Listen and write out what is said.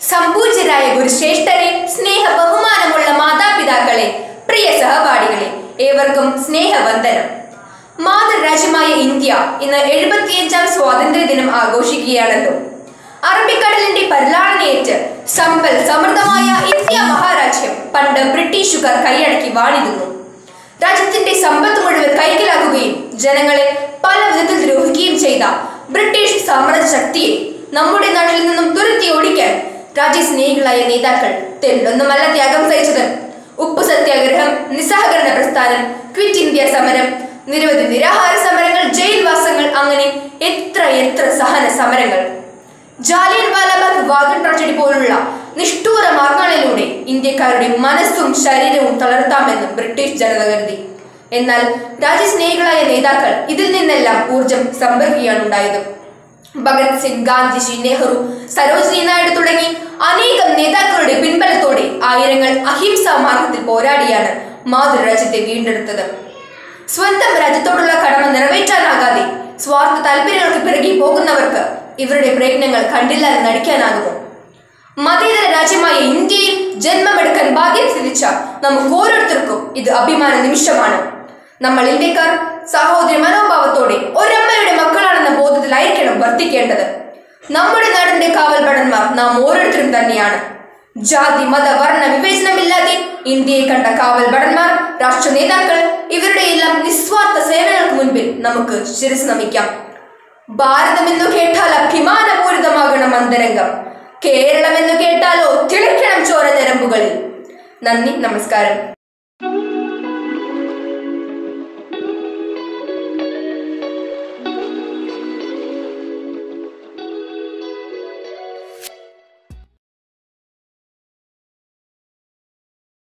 സംപൂജ്യരായ ഗുരുശ്രേഷ്ഠരെ സ്നേഹ ബഹുമാനമുള്ള മാതാപിതാക്കളെ പ്രിയ സഹപാഠികളെ ഏവർക്കും സ്നേഹവന്ദനം മാതൃരാജ്യമായ ഇന്ത്യ ഇന്ന് എഴുപത്തിയഞ്ചാം സ്വാതന്ത്ര്യ ദിനം ആഘോഷിക്കുകയാണല്ലോ അറബിക്കടലിന്റെ പരിലാളനയേറ്റ് സമ്പൽ സമൃദ്ധമായ ഇന്ത്യ മഹാരാജ്യം പണ്ട് ബ്രിട്ടീഷുകാർ കൈയടക്കി വാണിരുന്നു രാജ്യത്തിന്റെ സമ്പത്ത് മുഴുവൻ കൈക്കലാക്കുകയും ജനങ്ങളെ പല വിധത്തിൽ ദ്രോഹിക്കുകയും ചെയ്ത ബ്രിട്ടീഷ് സാമ്രാജ്യ ശക്തിയെ നമ്മുടെ നാട്ടിൽ നിന്നും തുരത്തി ഓടിക്കാൻ രാജ്യസ്നേഹികളായ നേതാക്കൾ തെല്ലൊന്നുമല്ല ത്യാഗം സഹിച്ചത് ഉപ്പു സത്യാഗ്രഹം നിസ്സഹകരണ പ്രസ്ഥാനം ക്വിറ്റ് ഇന്ത്യ സമരം നിരവധി നിരാഹാര സമരങ്ങൾ ജയിൽവാസങ്ങൾ അങ്ങനെ എത്ര എത്ര സഹന സമരങ്ങൾ ജാലിയൻ വാലാബാഗ് വാഗൺ ട്രാജഡി പോലുള്ള നിഷ്ഠൂര മാർഗങ്ങളിലൂടെ ഇന്ത്യക്കാരുടെ മനസ്സും ശരീരവും തളർത്താമെന്ന് ബ്രിട്ടീഷ് ജനത കരുതി എന്നാൽ രാജ്യസ്നേഹികളായ നേതാക്കൾ ഇതിൽ നിന്നെല്ലാം ഊർജം സംഭരിക്കുകയാണ് ഉണ്ടായത് ഭഗത് സിംഗ് ഗാന്ധിജി നെഹ്റു സരോജിനി നായിഡു തുടങ്ങി അനേകം നേതാക്കളുടെ പിൻബലത്തോടെ ആയിരങ്ങൾ അഹിംസാ മാർഗത്തിൽ പോരാടിയാണ് മാതൃരാജ്യത്തെ വീണ്ടെടുത്തത് സ്വന്തം രാജ്യത്തോടുള്ള കടമ നിറവേറ്റാനാകാതെ സ്വാർത്ഥ താല്പര്യങ്ങൾക്ക് പിറകെ പോകുന്നവർക്ക് ഇവരുടെ പ്രയത്നങ്ങൾ കണ്ടില്ല എന്ന് നടിക്കാനാകുമോ മതേതര രാജ്യമായ ഇന്ത്യയിൽ ജന്മമെടുക്കാൻ ഭാഗ്യം സിദ്ധിച്ച നമുക്ക് ഓരോരുത്തർക്കും ഇത് അഭിമാന നിമിഷമാണ് നമ്മൾ ഇന്ത്യക്കാർ സഹോദരി മനോഭാവത്തോടെ ഒരമ്മയുടെ മക്കളാണെന്ന ബോധത്തിലായിരിക്കണം വർത്തിക്കേണ്ടത് നമ്മുടെ നാടിന്റെ കാവൽഭടന്മാർ നാം ഓരോരുത്തരും തന്നെയാണ് ജാതി മത വർണ്ണ വിവേചനമില്ലാതെ ഇന്ത്യയെ കണ്ട കാവൽ ഭടന്മാർ രാഷ്ട്ര നേതാക്കൾ ഇവരുടെ എല്ലാം നിസ്വാർത്ഥ സേവനങ്ങൾക്ക് മുൻപിൽ നമുക്ക് ശിരസ് നമിക്കാം ഭാരതമെന്നു കേട്ടാൽ അഭിമാനപൂരിതമാകണം അന്തരംഗം കേരളമെന്നു കേട്ടാലോ തിളയ്ക്കണം ചോര ഞരമ്പുകളിൽ നന്ദി നമസ്കാരം